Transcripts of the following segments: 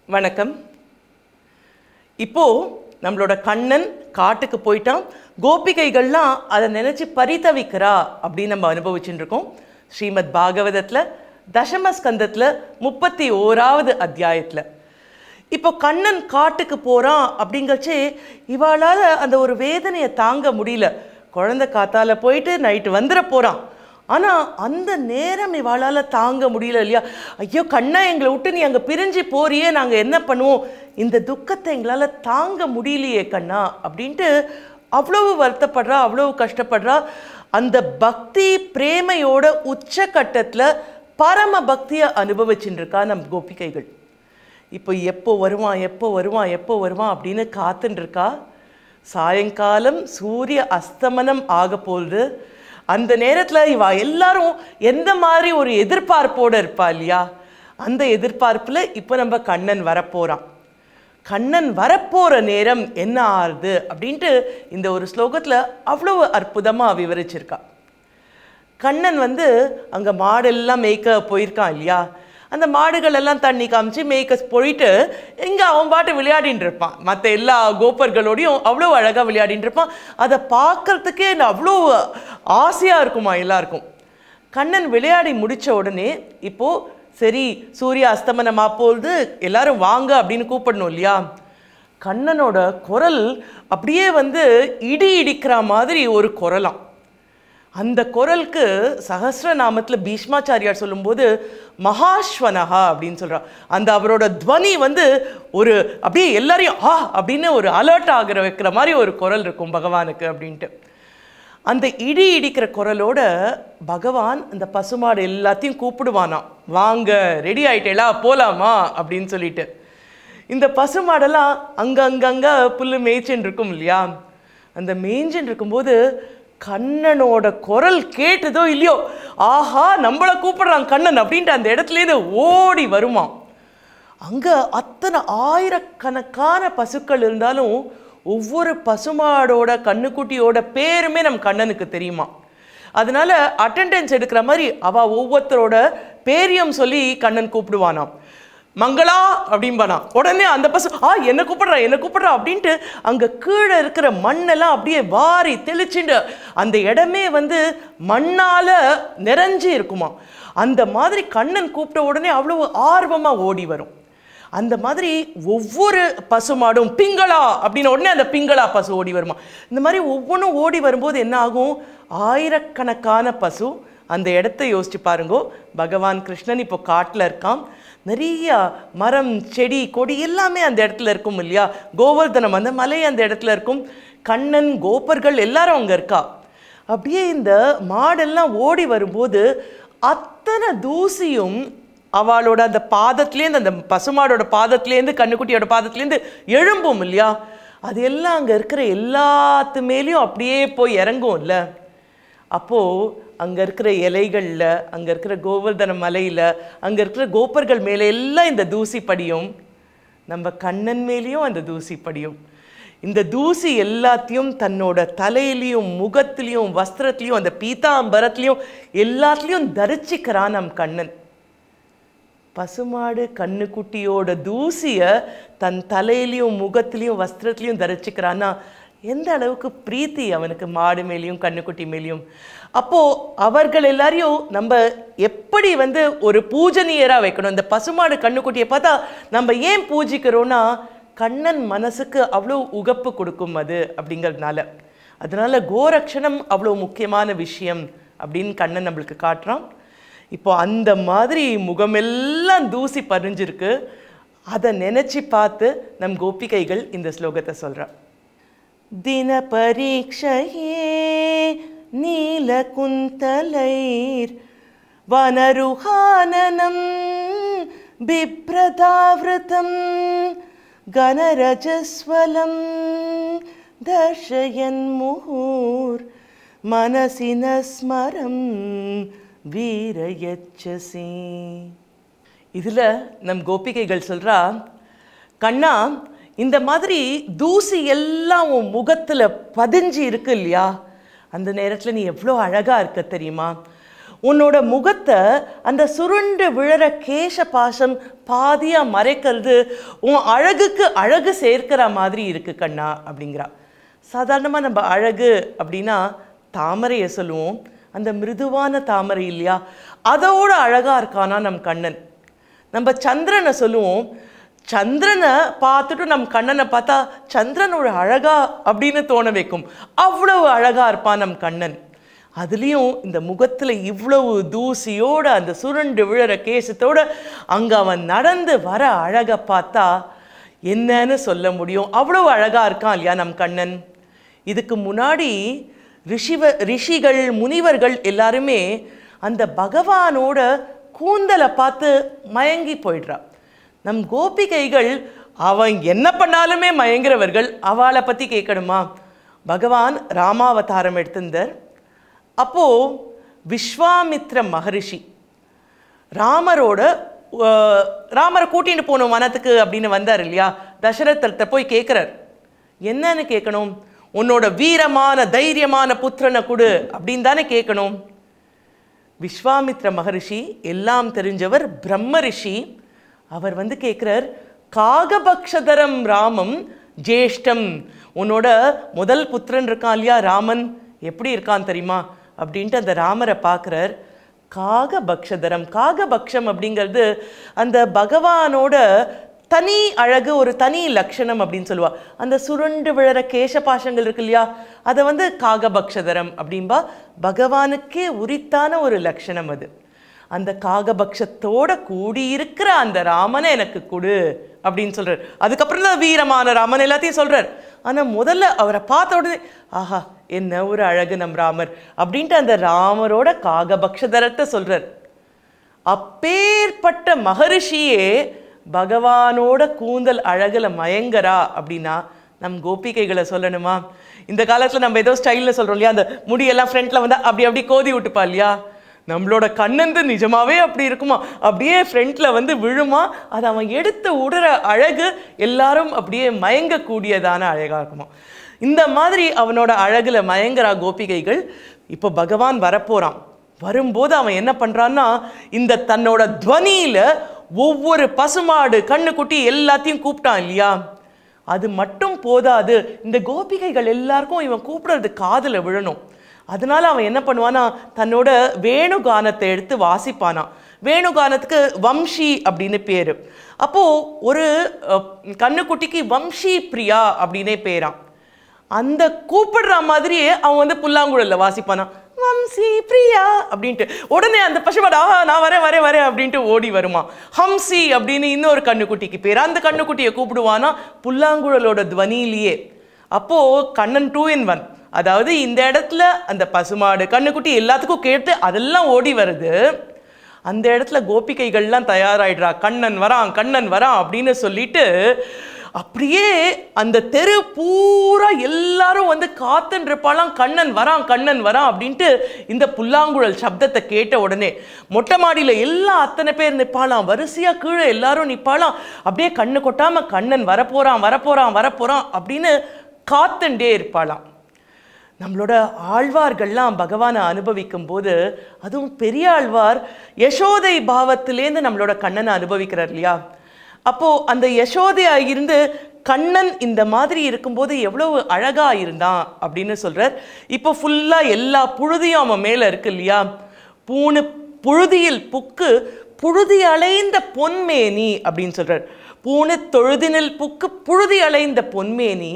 வணக்கம் இப்போ நம்மளோட கண்ணன் காட்டுக்கு போயிட்டான் கோபிகைகள்லாம் அதை நினைச்சு பரிதவிக்கிறா அப்படின்னு நம்ம அனுபவிச்சுட்டு இருக்கோம் ஸ்ரீமத் பாகவதத்தில் தசமஸ்கந்தத்தில் முப்பத்தி ஓராவது அத்தியாயத்தில் இப்போ கண்ணன் காட்டுக்கு போகிறான் அப்படிங்கச்சு இவாளால் அந்த ஒரு வேதனையை தாங்க முடியல குழந்தை காத்தால போயிட்டு நைட்டு வந்துட போகிறான் ஆனால் அந்த நேரம் இவாளால் தாங்க முடியல இல்லையா ஐயோ கண்ணா எங்களை விட்டு நீ அங்கே பிரிஞ்சு போறியே நாங்கள் என்ன பண்ணுவோம் இந்த துக்கத்தை எங்களால் தாங்க முடியலையே கண்ணா அப்படின்ட்டு அவ்வளவு வருத்தப்படுறா அவ்வளவு கஷ்டப்படுறா அந்த பக்தி பிரேமையோட உச்சக்கட்டத்தில் பரம பக்தியை அனுபவிச்சுட்டு இருக்கா நம் கோபிகைகள் இப்போ எப்போ வருவான் எப்போ வருவான் எப்போ வருவான் அப்படின்னு காத்துட்டு இருக்கா சாயங்காலம் சூரிய அஸ்தமனம் ஆக போகுது அந்த நேரத்தில் இவ எல்லாரும் எந்த மாதிரி ஒரு எதிர்பார்ப்போடு இருப்பா இல்லையா அந்த எதிர்பார்ப்பில் இப்போ நம்ம கண்ணன் வரப்போகிறான் கண்ணன் வரப்போகிற நேரம் என்ன ஆறுது அப்படின்ட்டு இந்த ஒரு ஸ்லோகத்தில் அவ்வளவு அற்புதமாக விவரிச்சிருக்கா கண்ணன் வந்து அங்கே மாடெல்லாம் மேய்க்க போயிருக்கான் இல்லையா அந்த மாடுகள் எல்லாம் தண்ணி காமிச்சு மேய்க்க போயிட்டு இங்கே அவன் பாட்டு விளையாடின்னு இருப்பான் மற்ற எல்லா கோப்பர்களோடையும் அவ்வளோ அழகாக விளையாடின்னு இருப்பான் அதை பார்க்கறதுக்கே அவ்வளோ ஆசையாக இருக்குமா எல்லாருக்கும் கண்ணன் விளையாடி முடித்த உடனே இப்போது சரி சூரிய அஸ்தமனம் அப்பொழுது எல்லாரும் வாங்க அப்படின்னு கூப்பிடணும் இல்லையா கண்ணனோட குரல் அப்படியே வந்து இடி இடிக்கிற மாதிரி ஒரு குரலாம் அந்த குரலுக்கு சகஸ்ரநாமத்தில் பீஷ்மாச்சாரியார் சொல்லும்போது மகாஸ்வனஹா அப்படின்னு சொல்கிறார் அந்த அவரோட துவனி வந்து ஒரு அப்படியே எல்லாரையும் ஆ அப்படின்னு ஒரு அலர்ட் ஆகிற வைக்கிற மாதிரி ஒரு குரல் இருக்கும் பகவானுக்கு அப்படின்ட்டு அந்த இடி இடிக்கிற குரலோட பகவான் அந்த பசுமாடு எல்லாத்தையும் கூப்பிடுவானாம் வாங்க ரெடி ஆயிட்டேலா போலாமா அப்படின்னு சொல்லிட்டு இந்த பசுமாடெல்லாம் அங்கங்கங்க புல்லு மேய்ச்சின்னு இருக்கும் இல்லையா அந்த மேய்ஞ்சின்னு இருக்கும்போது கண்ணனோட குரல் கேட்டதோ இல்லையோ ஆஹா நம்மளை கூப்பிடுறான் கண்ணன் அப்படின்ட்டு அந்த இடத்துலேருந்து ஓடி வருமா அங்கே அத்தனை ஆயிரக்கணக்கான பசுக்கள் இருந்தாலும் ஒவ்வொரு பசுமாடோட கண்ணுக்குட்டியோட பேருமே நம் கண்ணனுக்கு தெரியுமா அதனால அட்டெண்டன்ஸ் எடுக்கிற மாதிரி அவ ஒவ்வொருத்தரோட பேரையும் சொல்லி கண்ணன் கூப்பிடுவானாம் மங்களா அப்படிம்பானா உடனே அந்த பசு ஆ என்ன கூப்பிடுறா என்ன கூப்பிடுறா அப்படின்ட்டு அங்கே கீழே இருக்கிற மண்ணெல்லாம் அப்படியே வாரி தெளிச்சுண்டு அந்த இடமே வந்து மண்ணால் நிறைஞ்சி இருக்குமா அந்த மாதிரி கண்ணன் கூப்பிட்ட உடனே அவ்வளவு ஆர்வமாக ஓடி வரும் அந்த மாதிரி ஒவ்வொரு பசுமாடும் பிங்களா அப்படின்னு உடனே அந்த பிங்களா பசு ஓடி வருமா இந்த மாதிரி ஒவ்வொன்றும் ஓடி வரும்போது என்ன ஆகும் ஆயிரக்கணக்கான பசு அந்த இடத்த யோசிச்சு பாருங்கோ பகவான் கிருஷ்ணன் இப்போ காட்டில் இருக்கான் நிறைய மரம் செடி கொடி எல்லாமே அந்த இடத்துல இருக்கும் இல்லையா கோவர்தனம் அந்த மலை அந்த இடத்துல இருக்கும் கண்ணன் கோபர்கள் எல்லாரும் அங்கே இருக்கா அப்படியே இந்த மாடெல்லாம் ஓடி வரும்போது அத்தனை தூசியும் அவளோட அந்த பாதத்துலேருந்து அந்த பசுமாடோட பாதத்துலேருந்து கண்ணுக்குட்டியோட பாதத்துலேருந்து எழும்பும் இல்லையா அது எல்லாம் அங்கே இருக்கிற எல்லாத்து மேலேயும் அப்படியே போய் இறங்கும் இல்லை அப்போது அங்கே இருக்கிற இலைகளில் அங்கே இருக்கிற கோவர்தன மலையில் அங்கே இருக்கிற கோப்பர்கள் மேலே எல்லாம் இந்த தூசி படியும் நம்ம கண்ணன் மேலேயும் அந்த தூசி படியும் இந்த தூசி எல்லாத்தையும் தன்னோட தலையிலையும் முகத்திலையும் வஸ்திரத்துலையும் அந்த பீதாம்பரத்துலையும் எல்லாத்துலேயும் தரிச்சிக்கிறான் நம் கண்ணன் பசுமாடு கண்ணுக்குட்டியோட தூசியை தன் தலையிலையும் முகத்திலையும் வஸ்திரத்துலையும் தரிச்சிக்கிறான்னா எந்த அளவுக்கு பிரீத்தி அவனுக்கு மாடு மேலேயும் கண்ணுக்குட்டி மேலேயும் அப்போது அவர்கள் எல்லாரையும் நம்ம எப்படி வந்து ஒரு பூஜனீயராக வைக்கணும் இந்த பசுமாடு கண்ணுக்குட்டியை பார்த்தா நம்ம ஏன் பூஜிக்கிறோன்னா கண்ணன் மனசுக்கு அவ்வளோ உகப்பு கொடுக்கும் அது அப்படிங்கிறதுனால அதனால கோரக்ஷணம் அவ்வளோ முக்கியமான விஷயம் அப்படின்னு கண்ணன் நம்மளுக்கு காட்டுறான் இப்போ அந்த மாதிரி முகமெல்லாம் தூசி பதிஞ்சிருக்கு அதை நினச்சி பார்த்து நம் கோபிகைகள் இந்த ஸ்லோகத்தை சொல்கிறான் தின பரீட்சையே நீலகுந்தலைர் வனருஹானனம் பிப்ரதாவிரதம் கனரஜஸ்வலம் தர்ஷயன் முகூர் மனசின ஸ்மரம் வீரயச்சசி இதில் நம் கோபிகைகள் சொல்கிறா கண்ணா இந்த மாதிரி தூசி எல்லாம் உன் முகத்தில் பதிஞ்சு இருக்கு இல்லையா அந்த நேரத்தில் நீ எவ்வளோ அழகாக இருக்க தெரியுமா உன்னோட முகத்தை அந்த சுருண்டு விழற கேச பாசம் பாதியா மறைக்கிறது உன் அழகுக்கு அழகு சேர்க்கிற மாதிரி இருக்கு கண்ணா அப்படிங்கிறா சாதாரணமாக நம்ம அழகு அப்படின்னா தாமரையை சொல்லுவோம் அந்த மிருதுவான தாமரை இல்லையா அதோட அழகா இருக்கானா நம் கண்ணன் நம்ம சந்திரனை சொல்லுவோம் சந்திரனை பார்த்துட்டு நம் கண்ணனை பார்த்தா சந்திரனோட அழகா அப்படின்னு தோண வைக்கும் அவ்வளவு அழகா இருப்பான் நம் கண்ணன் அதுலேயும் இந்த முகத்தில் இவ்வளவு தூசியோட அந்த சுருண்டு விழற கேசத்தோட அங்கே அவன் நடந்து வர அழகை பார்த்தா என்னன்னு சொல்ல முடியும் அவ்வளவு அழகா இருக்கான் இல்லையா நம் கண்ணன் இதுக்கு முன்னாடி ரிஷிவ ரிஷிகள் முனிவர்கள் எல்லாருமே அந்த பகவானோட கூந்தலை பார்த்து மயங்கி போயிடுறா நம் கோபிகைகள் அவன் என்ன பண்ணாலுமே மயங்குறவர்கள் அவளை பற்றி கேட்கணுமா பகவான் ராமாவதாரம் எடுத்திருந்தார் அப்போ விஸ்வாமித்ர மகரிஷி ராமரோட அஹ், ராமரை கூட்டிட்டு போகணும் வனத்துக்கு அப்படின்னு வந்தார் இல்லையா தசரதத்தை போய் கேட்குறார் என்னன்னு கேட்கணும் உன்னோட வீரமான தைரியமான புத்திரனை கொடு அப்படின்னு தானே கேட்கணும் விஸ்வாமித்ர மகரிஷி எல்லாம் தெரிஞ்சவர் பிரம்ம ரிஷி அவர் வந்து கேட்குறார் காகபக்ஷதரம் ராமம் ஜேஷ்டம் உன்னோட முதல் புத்திரன் இருக்கான் இல்லையா ராமன் எப்படி இருக்கான் தெரியுமா அப்படின்ட்டு அந்த ராமரை பார்க்குறார் காகபக்ஷதரம் காகபக்ஷம் அப்படிங்கிறது அந்த பகவானோட தனி அழகு ஒரு தனி லட்சணம் அப்படின்னு சொல்லுவா அந்த சுருண்டு விழற கேசபாசங்கள் இருக்கு இல்லையா அதை வந்து காகபக்ஷதரம் அப்படின்பா பகவானுக்கே உரித்தான ஒரு லட்சணம் அது அந்த காகபக்ஷத்தோட கூடியிருக்கிற அந்த ராமனை எனக்கு கொடு அப்படின்னு சொல்றார் அதுக்கப்புறம் தான் வீரமான ராமன் எல்லாத்தையும் சொல்றார் ஆனா முதல்ல அவரை பார்த்த உடனே ஆஹா என்ன ஒரு அழகு நம் ராமர் அப்படின்ட்டு அந்த ராமரோட காகபக்ஷதரத்தை சொல்றார் அப்பேற்பட்ட மகரிஷியே பகவானோட கூந்தல் அழகுல மயங்கரா அப்படின்னா நம் கோபிகைகளை சொல்லணுமா இந்த காலத்துல நம்ம ஏதோ ஸ்டைலில் சொல்றோம் இல்லையா அந்த முடியெல்லாம் ஃப்ரண்ட்ல வந்தா அப்படி அப்படி கோதி விட்டுப்பா இல்லையா நம்மளோட கண்ணந்து நிஜமாவே அப்படி இருக்குமா அப்படியே ஃப்ரண்ட்ல வந்து விழுமா அது அவன் எடுத்து உடுற அழகு எல்லாரும் அப்படியே மயங்கக்கூடியதான அழகா இருக்குமா இந்த மாதிரி அவனோட அழகுல மயங்கரா கோபிகைகள் இப்போ பகவான் வரப்போறான் வரும்போது அவன் என்ன பண்றான்னா இந்த தன்னோட துவனியில ஒவ்வொரு பசுமாடு கண்ணுக்குட்டி எல்லாத்தையும் கூப்பிட்டான் இல்லையா அது மட்டும் போதாது இந்த கோபிகைகள் எல்லாருக்கும் இவன் கூப்பிடுறது காதுல விழணும் அதனால அவன் என்ன பண்ணுவானா தன்னோட வேணுகானத்தை எடுத்து வாசிப்பானாம் வேணுகானத்துக்கு வம்ஷி அப்படின்னு பேரு அப்போ ஒரு அஹ், கண்ணுக்குட்டிக்கு வம்ஷி பிரியா அப்படின்னே பேராம் அந்த கூப்பிடுற மாதிரியே அவன் வந்து புல்லாங்குழல்ல வாசிப்பானா வம்சி பிரியா அப்படின்ட்டு உடனே அந்த பசுமாடு ஆஹா நான் வரேன் வரேன் வரேன் அப்படின்ட்டு ஓடி வருமா ஹம்சி அப்படின்னு இன்னொரு கண்ணுக்குட்டிக்கு பேர் அந்த கண்ணுக்குட்டியை கூப்பிடுவானா புல்லாங்குழலோட துவனியிலேயே அப்போ கண்ணன் டூ இன் ஒன் அதாவது இந்த இடத்துல அந்த பசுமாடு கண்ணுக்குட்டி எல்லாத்துக்கும் கேட்டு அதெல்லாம் ஓடி வருது அந்த இடத்துல கோபிகைகள்லாம் தயாராயிடுறா கண்ணன் வரான் கண்ணன் வரான் அப்படின்னு சொல்லிட்டு அப்படியே அந்த தெரு பூரா எல்லாரும் வந்து காத்துன்னு இருப்பாளாம் கண்ணன் வரான் கண்ணன் வரான் அப்படின்ட்டு இந்த புல்லாங்குழல் சப்தத்தை கேட்ட உடனே மொட்டை மாடியில எல்லாம் அத்தனை பேர் நிப்பாளாம் வரிசையா கீழே எல்லாரும் நிப்பாளாம் அப்படியே கண்ணு கொட்டாம கண்ணன் வரப்போறான் வரப்போறான் வரப்போறான் அப்படின்னு காத்துண்டே இருப்பாளாம் நம்மளோட ஆழ்வார்கள்லாம் பகவானை அனுபவிக்கும் போது அதுவும் பெரிய ஆழ்வார் யசோதை பாவத்திலேருந்து நம்மளோட கண்ணனை அனுபவிக்கிறார் இல்லையா அப்போ அந்த யசோதையா இருந்து கண்ணன் இந்த மாதிரி இருக்கும்போது எவ்வளவு அழகா இருந்தான் அப்படின்னு சொல்றார் இப்போ ஃபுல்லா எல்லா புழுதியும் அவன் மேல இருக்கு இல்லையா பூணு புழுதியில் புக்கு புழுதி அலைந்த பொன்மேனி அப்படின்னு சொல்றார் பூணு தொழுதினில் புக்கு புழுதி அலைந்த பொன்மேனி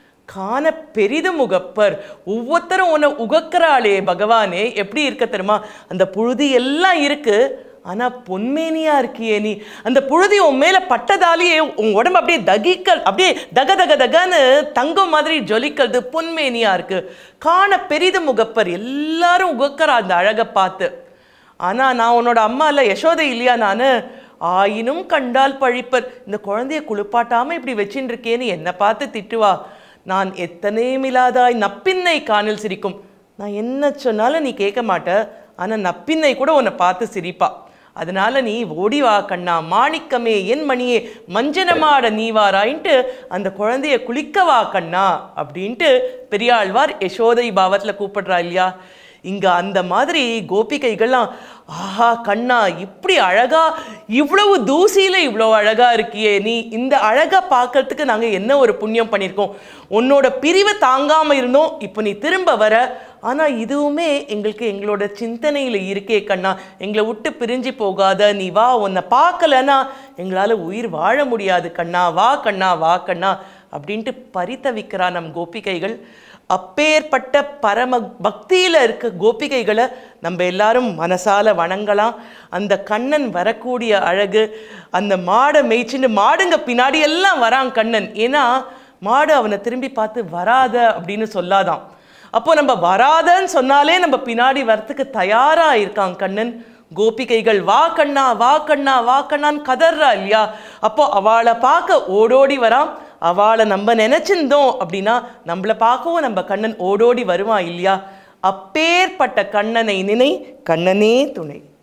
காண பெரிது முகப்பர் ஒவ்வொருத்தரும் உன்னை உகக்கிறாளே பகவானே எப்படி இருக்க தெரியுமா அந்த புழுதி எல்லாம் இருக்கு ஆனா பொன்மேனியா இருக்கியே நீ அந்த புழுதி உன் மேல பட்டதாலேயே உன் உடம்பு அப்படியே தகிக்கல் அப்படியே தக தக தகன்னு தங்கம் மாதிரி ஜொலிக்கிறது பொன்மேனியா இருக்கு காண பெரிது முகப்பர் எல்லாரும் உகக்கிறா அந்த அழகை பார்த்து ஆனா நான் உன்னோட அம்மா இல்ல யசோதை இல்லையா நானு ஆயினும் கண்டால் பழிப்பர் இந்த குழந்தைய குளிப்பாட்டாம இப்படி வச்சுட்டு இருக்கேன்னு என்னை பார்த்து திட்டுவா நான் எத்தனை மிலாதாய் நப்பின்னை காணில் சிரிக்கும் நான் என்ன சொன்னாலும் நீ கேட்க மாட்ட ஆனா நப்பின்னை கூட உன்னை பார்த்து சிரிப்பா அதனால நீ ஓடி வா கண்ணா மாணிக்கமே என் மணியே மஞ்சனமாட நீ வாராயின்ட்டு அந்த குழந்தைய குளிக்க வா கண்ணா அப்படின்ட்டு பெரியாழ்வார் யசோதை பாவத்துல கூப்பிடுறா இல்லையா இங்க அந்த மாதிரி கோபிகைகள்லாம் ஆஹா கண்ணா இப்படி அழகா இவ்வளவு தூசியில இவ்வளோ அழகா இருக்கியே நீ இந்த அழகா பார்க்கறதுக்கு நாங்க என்ன ஒரு புண்ணியம் பண்ணியிருக்கோம் உன்னோட பிரிவை தாங்காம இருந்தோம் இப்போ நீ திரும்ப வர ஆனா இதுவுமே எங்களுக்கு எங்களோட சிந்தனையில இருக்கே கண்ணா எங்களை விட்டு பிரிஞ்சு போகாத நீ வா உன்னை பார்க்கலன்னா எங்களால உயிர் வாழ முடியாது கண்ணா வா கண்ணா வா கண்ணா அப்படின்ட்டு பரிதவிக்கிறா நம் கோபிகைகள் அப்பேற்பட்ட பரம பக்தியில இருக்க கோபிகைகளை நம்ம எல்லாரும் மனசால வணங்கலாம் அந்த கண்ணன் வரக்கூடிய அழகு அந்த மாடை மேய்ச்சின்னு மாடுங்க பின்னாடி எல்லாம் வரான் கண்ணன் ஏன்னா மாடு அவனை திரும்பி பார்த்து வராத அப்படின்னு சொல்லாதான் அப்போ நம்ம வராதன்னு சொன்னாலே நம்ம பின்னாடி வரத்துக்கு தயாரா இருக்கான் கண்ணன் கோபிகைகள் வா கண்ணா வா கண்ணா வா கண்ணான்னு கதறா இல்லையா அப்போ அவளை பார்க்க ஓடோடி வரான் அவளை நம்ம நினைச்சிருந்தோம் அப்படின்னா நம்மளை பார்க்கவும் நம்ம கண்ணன் ஓடோடி வருவான் இல்லையா அப்பேற்பட்ட கண்ணனை நினை கண்ணனே துணை